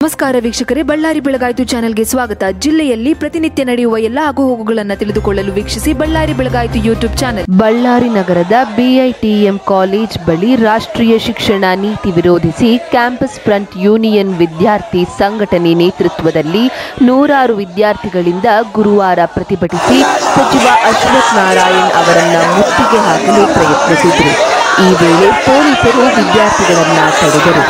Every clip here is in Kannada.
ನಮಸ್ಕಾರ ವೀಕ್ಷಕರೇ ಬಳ್ಳಾರಿ ಬೆಳಗಾಯಿತು ಚಾನೆಲ್ಗೆ ಸ್ವಾಗತ ಜಿಲ್ಲೆಯಲ್ಲಿ ಪ್ರತಿನಿತ್ಯ ನಡೆಯುವ ಎಲ್ಲ ಆಗುಹೋಗುಗಳನ್ನು ತಿಳಿದುಕೊಳ್ಳಲು ವೀಕ್ಷಿಸಿ ಬಳ್ಳಾರಿ ಬೆಳಗಾಯಿತು ಯೂಟ್ಯೂಬ್ ಚಾನೆಲ್ ಬಳ್ಳಾರಿ ನಗರದ ಬಿಐಟಿಎಂ ಕಾಲೇಜ್ ಬಳಿ ರಾಷ್ಟ್ರೀಯ ಶಿಕ್ಷಣ ನೀತಿ ವಿರೋಧಿಸಿ ಕ್ಯಾಂಪಸ್ ಫ್ರಂಟ್ ಯೂನಿಯನ್ ವಿದ್ಯಾರ್ಥಿ ಸಂಘಟನೆ ನೇತೃತ್ವದಲ್ಲಿ ನೂರಾರು ವಿದ್ಯಾರ್ಥಿಗಳಿಂದ ಗುರುವಾರ ಪ್ರತಿಭಟಿಸಿ ಸಚಿವ ಅಶ್ವಥ್ ನಾರಾಯಣ್ ಅವರನ್ನ ಮುತ್ತಿಗೆ ಹಾಕಲು ಪ್ರಯತ್ನಿಸಿದರು ಈ ವೇಳೆ ಪೊಲೀಸರು ವಿದ್ಯಾರ್ಥಿಗಳನ್ನ ತಡೆದರು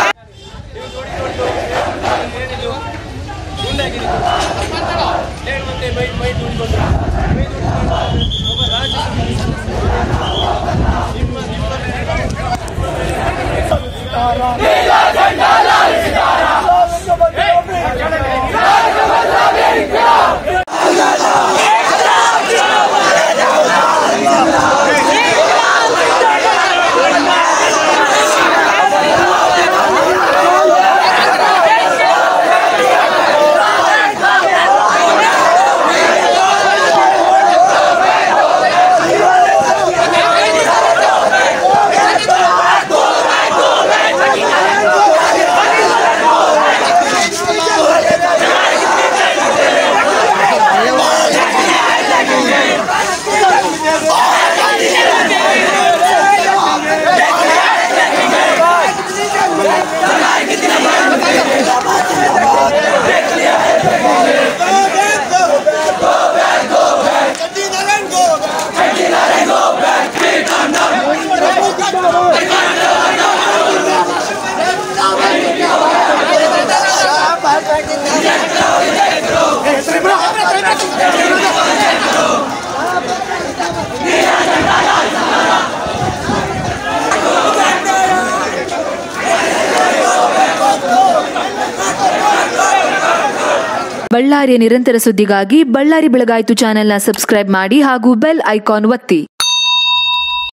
ಬಳ್ಳಾರಿಯ ನಿರಂತರ ಸುದ್ದಿಗಾಗಿ ಬಳ್ಳಾರಿ ಬೆಳಗಾಯಿತು ಚಾನೆಲ್ನ ಸಬ್ಸ್ಕ್ರೈಬ್ ಮಾಡಿ ಹಾಗೂ ಬೆಲ್ ಐಕಾನ್ ಒತ್ತಿ